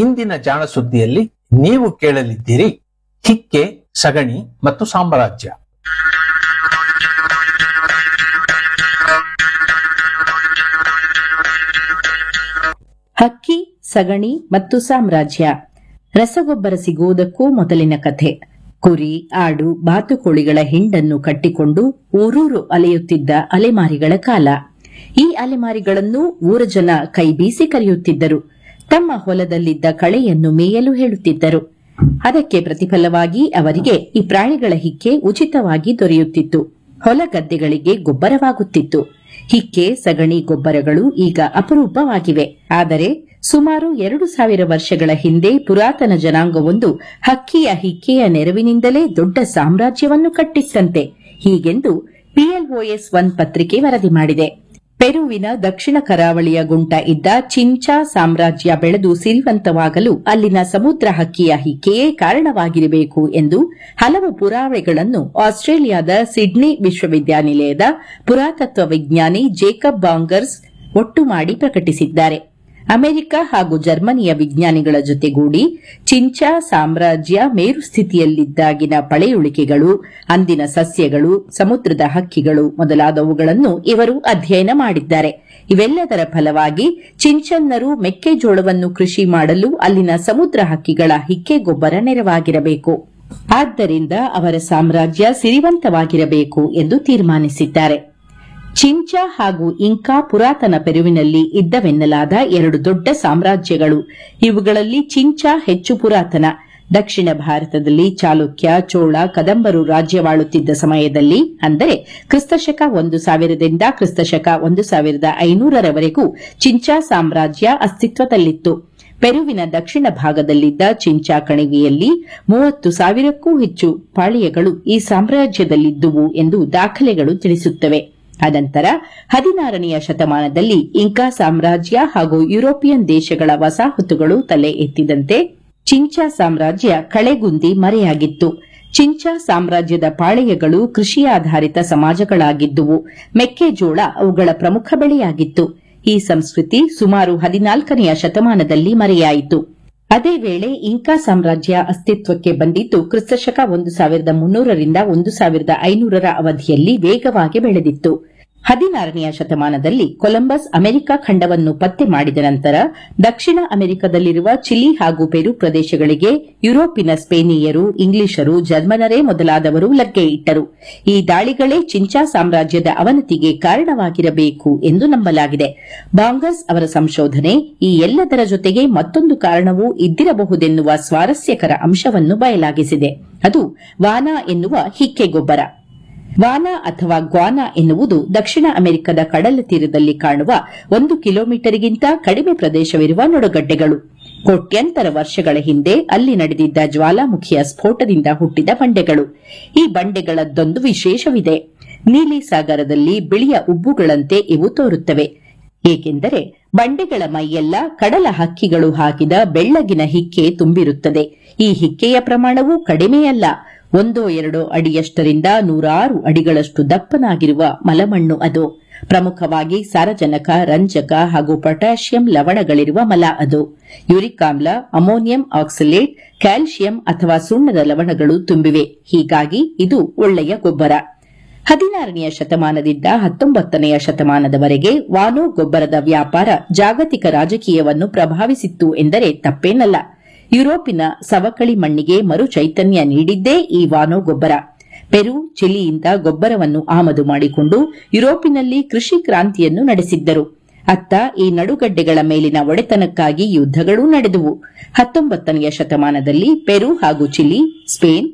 ಇಂದಿನ ಜಾಣ ಸುದ್ದಿಯಲ್ಲಿ ನೀವು ಕೇಳಲಿದ್ದೀರಿ ಹಿಕ್ಕೆ ಸಗಣಿ ಮತ್ತು ಸಾಮ್ರಾಜ್ಯ ಹಕ್ಕಿ ಸಗಣಿ ಮತ್ತು ಸಾಮ್ರಾಜ್ಯ ರಸಗೊಬ್ಬರ ಸಿಗುವುದಕ್ಕೂ ಮೊದಲಿನ ಕಥೆ ಕುರಿ ಆಡು ಬಾತುಕೋಳಿಗಳ ಹಿಂಡನ್ನು ಕಟ್ಟಿಕೊಂಡು ಊರೂರು ಅಲೆಯುತ್ತಿದ್ದ ಅಲೆಮಾರಿಗಳ ಕಾಲ ಈ ಅಲೆಮಾರಿಗಳನ್ನು ಊರ ಜನ ಕೈಬೀಸಿ ಕರೆಯುತ್ತಿದ್ದರು ತಮ್ಮ ಹೊಲದಲ್ಲಿದ್ದ ಕಳೆಯನ್ನು ಮೇಯಲು ಹೇಳುತ್ತಿದ್ದರು ಅದಕ್ಕೆ ಪ್ರತಿಫಲವಾಗಿ ಅವರಿಗೆ ಈ ಪ್ರಾಣಿಗಳ ಹಿಕ್ಕೆ ಉಚಿತವಾಗಿ ದೊರೆಯುತ್ತಿತ್ತು ಹೊಲ ಗದ್ದೆಗಳಿಗೆ ಗೊಬ್ಬರವಾಗುತ್ತಿತ್ತು ಹಿಕ್ಕೆ ಸಗಣಿ ಗೊಬ್ಬರಗಳು ಈಗ ಅಪರೂಪವಾಗಿವೆ ಆದರೆ ಸುಮಾರು ಎರಡು ಸಾವಿರ ವರ್ಷಗಳ ಹಿಂದೆ ಪುರಾತನ ಜನಾಂಗವೊಂದು ಹಕ್ಕಿಯ ಹಿಕ್ಕೆಯ ನೆರವಿನಿಂದಲೇ ದೊಡ್ಡ ಸಾಮ್ರಾಜ್ಯವನ್ನು ಕಟ್ಟಿತ್ತಂತೆ ಹೀಗೆಂದು ಪಿಎಲ್ಒಎಸ್ ಒನ್ ಪತ್ರಿಕೆ ವರದಿ ಮಾಡಿದೆ ಪೆರುವಿನ ದಕ್ಷಿಣ ಕರಾವಳಿಯ ಗುಂಟ ಇದ್ದ ಚಿಂಚಾ ಸಾಮ್ರಾಜ್ಯ ಬೆಳೆದು ಸಿರಿವಂತವಾಗಲು ಅಲ್ಲಿನ ಸಮುದ್ರ ಹಕ್ಕಿಯ ಹಿಕ್ಕೆಯೇ ಕಾರಣವಾಗಿರಬೇಕು ಎಂದು ಹಲವು ಪುರಾವೆಗಳನ್ನು ಆಸ್ಟ್ರೇಲಿಯಾದ ಸಿಡ್ನಿ ವಿಶ್ವವಿದ್ಯಾನಿಲಯದ ಪುರಾತತ್ವ ವಿಜ್ಞಾನಿ ಜೇಕಬ್ ಬಾಂಗರ್ಸ್ ಒಟ್ಟು ಮಾಡಿ ಪ್ರಕಟಿಸಿದ್ದಾರೆ ಅಮೆರಿಕ ಹಾಗೂ ಜರ್ಮನಿಯ ವಿಜ್ಞಾನಿಗಳ ಜೊತೆಗೂಡಿ ಚಿಂಚಾ ಸಾಮ್ರಾಜ್ಯ ಮೇರು ಸ್ಥಿತಿಯಲ್ಲಿದ್ದಾಗಿನ ಪಳೆಯುಳಿಕೆಗಳು ಅಂದಿನ ಸಸ್ಯಗಳು ಸಮುದ್ರದ ಹಕ್ಕಿಗಳು ಮೊದಲಾದವುಗಳನ್ನು ಇವರು ಅಧ್ಯಯನ ಮಾಡಿದ್ದಾರೆ ಇವೆಲ್ಲದರ ಫಲವಾಗಿ ಚಿಂಚನ್ನರು ಮೆಕ್ಕೆಜೋಳವನ್ನು ಕೃಷಿ ಮಾಡಲು ಅಲ್ಲಿನ ಸಮುದ್ರ ಹಕ್ಕಿಗಳ ಹಿಕ್ಕೆ ಗೊಬ್ಬರ ನೆರವಾಗಿರಬೇಕು ಆದ್ದರಿಂದ ಅವರ ಸಾಮ್ರಾಜ್ಯ ಸಿರಿವಂತವಾಗಿರಬೇಕು ಎಂದು ತೀರ್ಮಾನಿಸಿದ್ದಾರೆ ಚಿಂಚಾ ಹಾಗೂ ಇಂಕಾ ಪುರಾತನ ಪೆರುವಿನಲ್ಲಿ ಇದ್ದವೆನ್ನಲಾದ ಎರಡು ದೊಡ್ಡ ಸಾಮ್ರಾಜ್ಯಗಳು ಇವುಗಳಲ್ಲಿ ಚಿಂಚಾ ಹೆಚ್ಚು ಪುರಾತನ ದಕ್ಷಿಣ ಭಾರತದಲ್ಲಿ ಚಾಲುಕ್ಯ ಚೋಳ ಕದಂಬರು ರಾಜ್ಯವಾಳುತ್ತಿದ್ದ ಸಮಯದಲ್ಲಿ ಅಂದರೆ ಕ್ರಿಸ್ತಶಕ ಒಂದು ಸಾವಿರದಿಂದ ಕ್ರಿಸ್ತಶಕ ಒಂದು ಸಾವಿರದ ಐನೂರರವರೆಗೂ ಚಿಂಚಾ ಸಾಮ್ರಾಜ್ಯ ಅಸ್ತಿತ್ವದಲ್ಲಿತ್ತು ಪೆರುವಿನ ದಕ್ಷಿಣ ಭಾಗದಲ್ಲಿದ್ದ ಚಿಂಚಾ ಕಣಿವೆಯಲ್ಲಿ ಮೂವತ್ತು ಸಾವಿರಕ್ಕೂ ಹೆಚ್ಚು ಪಾಳಿಯಗಳು ಈ ಸಾಮ್ರಾಜ್ಯದಲ್ಲಿದ್ದುವು ಎಂದು ದಾಖಲೆಗಳು ತಿಳಿಸುತ್ತವೆ ಅನಂತರ ಹದಿನಾರನೆಯ ಶತಮಾನದಲ್ಲಿ ಇಂಕಾ ಸಾಮ್ರಾಜ್ಯ ಹಾಗೂ ಯುರೋಪಿಯನ್ ದೇಶಗಳ ವಸಾಹತುಗಳು ತಲೆ ಎತ್ತಿದಂತೆ ಚಿಂಚಾ ಸಾಮ್ರಾಜ್ಯ ಕಳೆಗುಂದಿ ಮರೆಯಾಗಿತ್ತು ಚಿಂಚಾ ಸಾಮ್ರಾಜ್ಯದ ಪಾಳೆಯಗಳು ಕೃಷಿಯಾಧಾರಿತ ಸಮಾಜಗಳಾಗಿದ್ದುವು ಮೆಕ್ಕೆಜೋಳ ಅವುಗಳ ಪ್ರಮುಖ ಬೆಳೆಯಾಗಿತ್ತು ಈ ಸಂಸ್ಕೃತಿ ಸುಮಾರು ಹದಿನಾಲ್ಕನೆಯ ಶತಮಾನದಲ್ಲಿ ಮರೆಯಾಯಿತು ಅದೇ ವೇಳೆ ಇಂಕಾ ಸಾಮ್ರಾಜ್ಯ ಅಸ್ತಿತ್ವಕ್ಕೆ ಬಂದಿದ್ದು ಕ್ರಿಸ್ತಶಕ ಒಂದು ಸಾವಿರದ ಮುನ್ನೂರರಿಂದ ಒಂದು ಸಾವಿರದ ಐನೂರರ ಅವಧಿಯಲ್ಲಿ ವೇಗವಾಗಿ ಬೆಳೆದಿತ್ತು ಹದಿನಾರನೆಯ ಶತಮಾನದಲ್ಲಿ ಕೊಲಂಬಸ್ ಅಮೆರಿಕ ಖಂಡವನ್ನು ಪತ್ತೆ ಮಾಡಿದ ನಂತರ ದಕ್ಷಿಣ ಅಮೆರಿಕದಲ್ಲಿರುವ ಚಿಲಿ ಹಾಗೂ ಪೆರು ಪ್ರದೇಶಗಳಿಗೆ ಯುರೋಪಿನ ಸ್ಪೇನಿಯರು ಇಂಗ್ಲಿಷರು ಜರ್ಮನರೇ ಮೊದಲಾದವರು ಲಗ್ಗೆ ಇಟ್ಟರು ಈ ದಾಳಿಗಳೇ ಚಿಂಚಾ ಸಾಮ್ರಾಜ್ಯದ ಅವನತಿಗೆ ಕಾರಣವಾಗಿರಬೇಕು ಎಂದು ನಂಬಲಾಗಿದೆ ಬಾಂಗರ್ಸ್ ಅವರ ಸಂಶೋಧನೆ ಈ ಎಲ್ಲದರ ಜೊತೆಗೆ ಮತ್ತೊಂದು ಕಾರಣವೂ ಇದ್ದಿರಬಹುದೆನ್ನುವ ಸ್ವಾರಸ್ಯಕರ ಅಂಶವನ್ನು ಬಯಲಾಗಿಸಿದೆ ಅದು ವಾನಾ ಎನ್ನುವ ಹಿಕ್ಕೆ ಗೊಬ್ಬರ ವಾನಾ ಅಥವಾ ಗ್ವಾನಾ ಎನ್ನುವುದು ದಕ್ಷಿಣ ಅಮೆರಿಕದ ಕಡಲ ತೀರದಲ್ಲಿ ಕಾಣುವ ಒಂದು ಕಿಲೋಮೀಟರ್ಗಿಂತ ಕಡಿಮೆ ಪ್ರದೇಶವಿರುವ ನೊಡಗಡ್ಡೆಗಳು ಕೋಟ್ಯಂತರ ವರ್ಷಗಳ ಹಿಂದೆ ಅಲ್ಲಿ ನಡೆದಿದ್ದ ಜ್ವಾಲಾಮುಖಿಯ ಸ್ಫೋಟದಿಂದ ಹುಟ್ಟಿದ ಬಂಡೆಗಳು ಈ ಬಂಡೆಗಳದ್ದೊಂದು ವಿಶೇಷವಿದೆ ನೀಲಿ ಸಾಗರದಲ್ಲಿ ಬಿಳಿಯ ಉಬ್ಬುಗಳಂತೆ ಇವು ತೋರುತ್ತವೆ ಏಕೆಂದರೆ ಬಂಡೆಗಳ ಮೈಯೆಲ್ಲ ಕಡಲ ಹಕ್ಕಿಗಳು ಹಾಕಿದ ಬೆಳ್ಳಗಿನ ಹಿಕ್ಕೆ ತುಂಬಿರುತ್ತದೆ ಈ ಹಿಕ್ಕೆಯ ಪ್ರಮಾಣವೂ ಕಡಿಮೆಯಲ್ಲ ಒಂದೋ ಎರಡೋ ಅಡಿಯಷ್ಟರಿಂದ ನೂರಾರು ಅಡಿಗಳಷ್ಟು ದಪ್ಪನಾಗಿರುವ ಮಲಮಣ್ಣು ಅದು ಪ್ರಮುಖವಾಗಿ ಸಾರಜನಕ ರಂಜಕ ಹಾಗೂ ಪೊಟ್ಯಾಷಿಯಂ ಲವಣಗಳಿರುವ ಮಲ ಅದು ಯುರಿಕ್ ಆಮ್ಲ ಅಮೋನಿಯಂ ಆಕ್ಸಲೇಟ್ ಕ್ಯಾಲ್ಸಿಯಂ ಅಥವಾ ಸುಣ್ಣದ ಲವಣಗಳು ತುಂಬಿವೆ ಹೀಗಾಗಿ ಇದು ಒಳ್ಳೆಯ ಗೊಬ್ಬರ ಹದಿನಾರನೆಯ ಶತಮಾನದಿಂದ ಹತ್ತೊಂಬತ್ತನೆಯ ಶತಮಾನದವರೆಗೆ ವಾನೋ ಗೊಬ್ಬರದ ವ್ಯಾಪಾರ ಜಾಗತಿಕ ರಾಜಕೀಯವನ್ನು ಪ್ರಭಾವಿಸಿತ್ತು ಎಂದರೆ ತಪ್ಪೇನಲ್ಲ ಯುರೋಪಿನ ಸವಕಳಿ ಮಣ್ಣಿಗೆ ಮರು ಚೈತನ್ಯ ನೀಡಿದ್ದೇ ಈ ವಾನೋ ಗೊಬ್ಬರ ಪೆರು ಚಿಲಿಯಿಂದ ಗೊಬ್ಬರವನ್ನು ಆಮದು ಮಾಡಿಕೊಂಡು ಯುರೋಪಿನಲ್ಲಿ ಕೃಷಿ ಕ್ರಾಂತಿಯನ್ನು ನಡೆಸಿದ್ದರು ಅತ್ತ ಈ ನಡುಗಡ್ಡೆಗಳ ಮೇಲಿನ ಒಡೆತನಕ್ಕಾಗಿ ಯುದ್ದಗಳೂ ನಡೆದುವು ಹತ್ತೊಂಬತ್ತನೆಯ ಶತಮಾನದಲ್ಲಿ ಪೆರು ಹಾಗೂ ಚಿಲಿ ಸ್ಪೇನ್